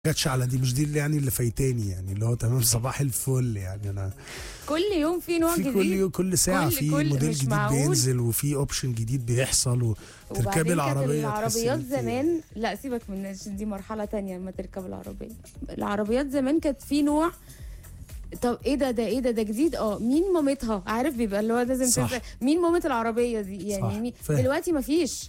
جاتش على دي مش دي اللي يعني اللي فايتاني يعني اللي هو تمام صباح الفل يعني انا كل يوم في نوع في جديد كل يوم كل ساعه كل- في كل- موديل مش جديد معقول. بينزل وفي اوبشن جديد بيحصل وبعدين وتركبي كانت العربيه تحسي العربيات إن إنت- زمان لا سيبك من عشان دي مرحله تانية لما تركب العربيه العربيات زمان كانت في نوع طب ايه ده ده ايه ده ده جديد اه مين مامتها عارف بيبقى اللي هو لازم صح. تسأل مين مامة العربيه دي يعني صح، مين فاهم. دلوقتي مفيش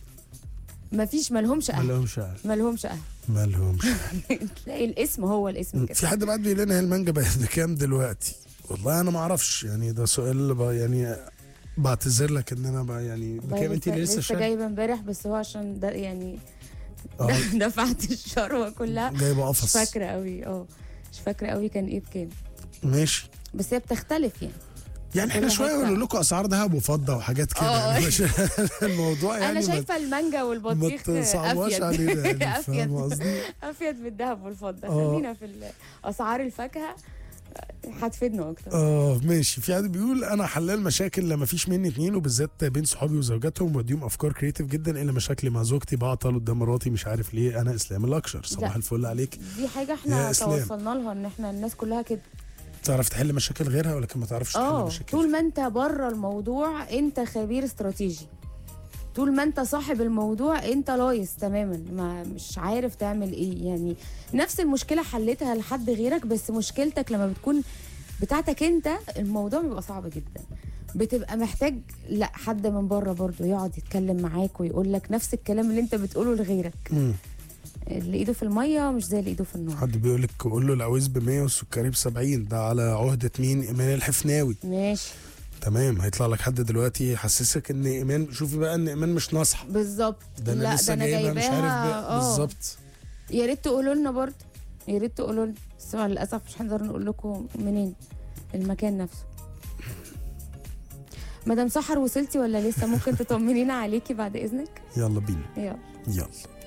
مفيش مالهمش اهل مالهمش أهل. مالهمش اهل مالهمش تلاقي الاسم هو الاسم كده في حد بعد بيقول لنا هي المانجا بقت بكام دلوقتي والله انا ما اعرفش يعني ده سؤال ب- يعني بعتذر لك ان انا بقى يعني بكام انت اللي لسه لسه شايف جايبه امبارح بس هو عشان ده يعني اه دفعت الشروه كلها جايبه مش قفص فاكره قوي اه مش فاكره قوي كان ايه بكام ماشي بس هي بتختلف يعني يعني احنا كل شويه حتة. نقول لكم اسعار ذهب وفضه وحاجات كده اه. يعني مش الموضوع يعني انا ما- شايفه المانجا ما والبطيخ تصعبهاش افيد علينا يعني افيد فاهم قصدي؟ افيد من الذهب والفضه اه. خلينا في ال- اسعار الفاكهه هتفيدنا اكتر اه ماشي في حد بيقول انا حلال مشاكل لما فيش مني اتنين وبالذات بين صحابي وزوجاتهم بديهم افكار كريتيف جدا الا مشاكلي مع زوجتي بعطل قدام مراتي مش عارف ليه انا اسلام الاكشر صباح لا. الفل عليك دي حاجه يا احنا إسلام. توصلنا لها ان احنا الناس كلها كده تعرف تحل مشاكل غيرها ولكن ما تعرفش تحل اه مشاكل طول ما انت بره الموضوع انت خبير استراتيجي طول ما انت صاحب الموضوع انت لايص تماما ما مش عارف تعمل ايه يعني نفس المشكله حلتها لحد غيرك بس مشكلتك لما بتكون بتاعتك انت الموضوع بيبقى صعب جدا بتبقى محتاج لا حد من بره برضو يقعد يتكلم معاك ويقول لك نفس الكلام اللي انت بتقوله لغيرك مم. اللي ايده في الميه مش زي اللي ايده في النار حد بيقول لك قول له العويز ب 100 والسكري ب 70 ده على عهده مين ايمان الحفناوي ماشي تمام هيطلع لك حد دلوقتي يحسسك ان ايمان شوفي بقى ان ايمان مش ناصحه بالظبط ده انا لا لسه ده انا جايبها مش عارف جايباها بقى- اه بالظبط يا ريت تقولوا لنا برضه يا ريت تقولوا لنا بس مع للاسف مش هنقدر نقول لكم منين المكان نفسه مدام سحر وصلتي ولا لسه ممكن تطمنينا عليكي بعد اذنك يلا بينا يلا يلا